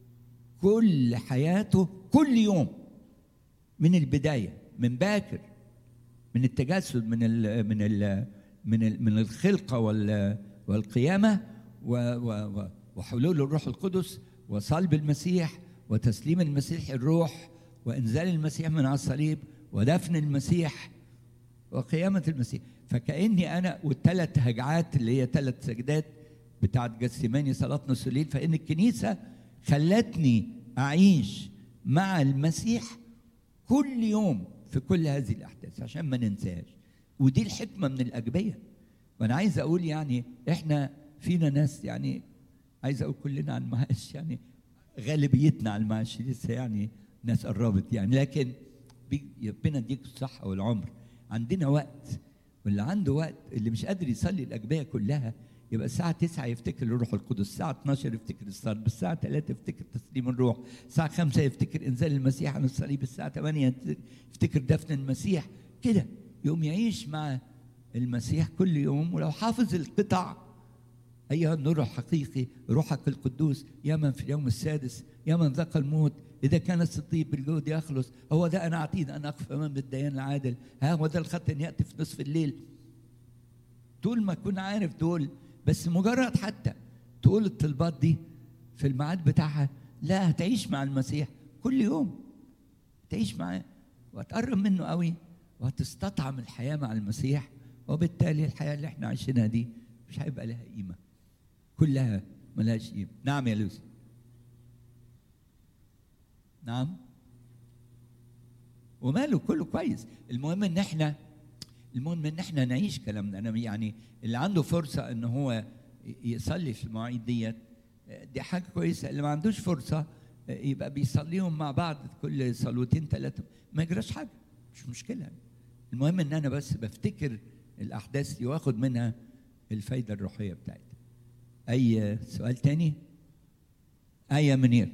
كل حياته كل يوم من البدايه من باكر من التجسد من ال من ال من ال من الخلقه وال والقيامه و و وحلول الروح القدس وصلب المسيح وتسليم المسيح الروح وانزال المسيح من على الصليب ودفن المسيح وقيامه المسيح فكاني انا والثلاث هجعات اللي هي ثلاث سجدات بتاعت جسيماني صلاه نص الليل فان الكنيسه خلتني اعيش مع المسيح كل يوم في كل هذه الاحداث عشان ما ننساهاش ودي الحكمه من الاجبيه وانا عايز اقول يعني احنا فينا ناس يعني عايز اقول كلنا على المعاش يعني غالبيتنا على المعاش لسه يعني ناس قربت يعني لكن ربنا يديك الصحه والعمر عندنا وقت واللي عنده وقت اللي مش قادر يصلي الاجبيه كلها يبقى الساعة 9 يفتكر الروح القدس، الساعة 12 يفتكر الصلب، الساعة 3 يفتكر تسليم الروح، الساعة 5 يفتكر إنزال المسيح عن الصليب، الساعة 8 يفتكر دفن المسيح، كده يقوم يعيش مع المسيح كل يوم ولو حافظ القطع أيها النور الحقيقي روحك القدوس يا من في اليوم السادس يا من ذاق الموت إذا كان الصديق بالجود يخلص هو ده أنا عتيد أن أقف أمام الديان العادل ها هو ده الخط أن يأتي في نصف الليل طول ما تكون عارف دول بس مجرد حتى تقول الطلبات دي في الميعاد بتاعها لا هتعيش مع المسيح كل يوم تعيش معاه وهتقرب منه قوي وهتستطعم الحياة مع المسيح وبالتالي الحياة اللي احنا عايشينها دي مش هيبقى لها قيمة كلها ملهاش قيمة نعم يا لوسي نعم وماله كله كويس المهم ان احنا المهم ان احنا نعيش كلامنا انا يعني اللي عنده فرصه ان هو يصلي في المواعيد ديت دي حاجه كويسه اللي ما عندوش فرصه يبقى بيصليهم مع بعض كل صلوتين ثلاثه ما يجراش حاجه مش مشكله المهم ان انا بس بفتكر الاحداث دي واخد منها الفايده الروحيه بتاعتها اي سؤال تاني ايه منير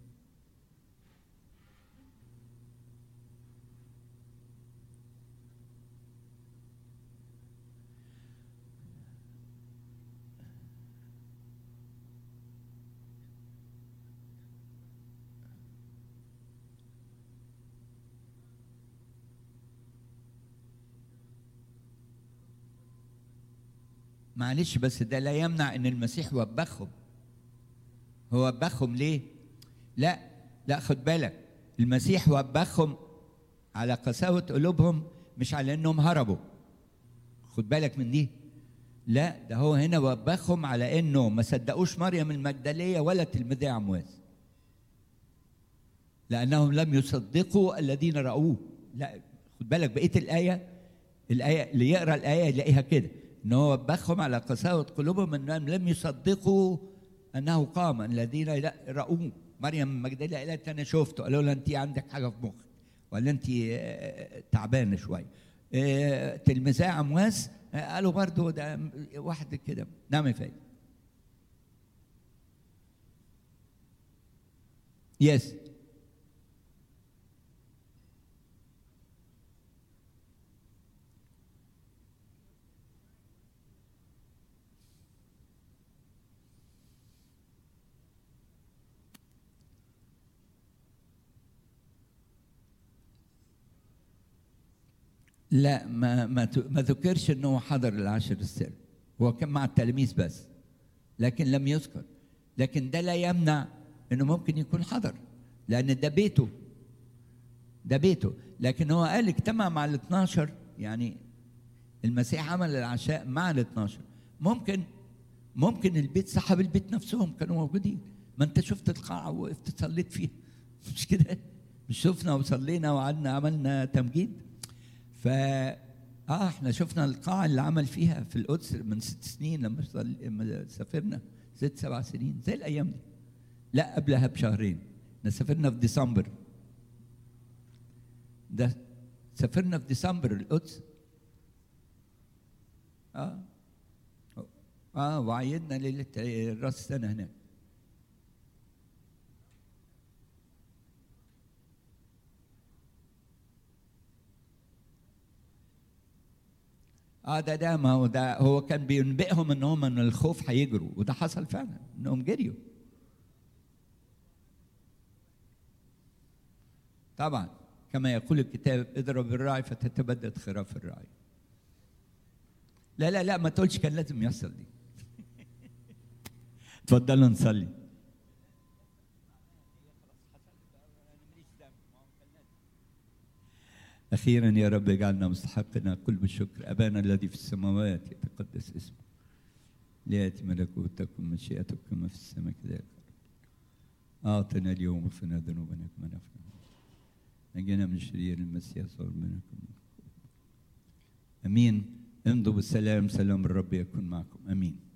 معلش بس ده لا يمنع ان المسيح وبخهم هو وبخهم ليه لا لا خد بالك المسيح وبخهم على قساوة قلوبهم مش على انهم هربوا خد بالك من دي لا ده هو هنا وبخهم على انه ما صدقوش مريم المجدليه ولا تلميذي عمواس لانهم لم يصدقوا الذين راوه لا خد بالك بقيه الايه الايه اللي يقرا الايه يلاقيها كده ان هو وبخهم على قساوه قلوبهم انهم لم يصدقوا انه قام الذين لا راوه مريم المجدليه قالت انا شفته قالوا لها انت عندك حاجه في مخك ولا انت آه، تعبانه شويه آه، تلميذي عمواس آه، قالوا برضو ده واحد كده نعم يا فايد يس لا ما ما ت- ما ذكرش انه حضر العشر السر هو كان مع التلاميذ بس لكن لم يذكر لكن ده لا يمنع انه ممكن يكون حضر لان ده بيته ده بيته لكن هو قال اجتمع مع ال 12 يعني المسيح عمل العشاء مع ال 12 ممكن ممكن البيت صاحب البيت نفسهم كانوا موجودين ما انت شفت القاعه وقفت صليت فيها مش كده مش شفنا وصلينا وقعدنا عملنا تمجيد ف اه احنا شفنا القاعه اللي عمل فيها في القدس من ست سنين لما صل- لما سافرنا ست سبع سنين زي الايام دي لا قبلها بشهرين احنا سافرنا في ديسمبر ده سافرنا في ديسمبر القدس اه اه وعيدنا ليله راس السنه هناك اه ده ده ما هو ده هو كان بينبئهم ان هم من الخوف هيجروا وده حصل فعلا انهم جريوا طبعا كما يقول الكتاب اضرب الراعي فتتبدد خراف الراعي لا لا لا ما تقولش كان لازم يحصل دي اتفضلوا نصلي أخيرا يا رب اجعلنا مستحقنا كل بالشكر أبانا الذي في السماوات يتقدس اسمك ليأتي ملكوتك ومشيئتك كما في السماء كذلك أعطنا اليوم وفنا ذنوبنا كما نغفر نجينا من شرير المسيح صور منكم أمين امضوا بالسلام سلام الرب يكون معكم أمين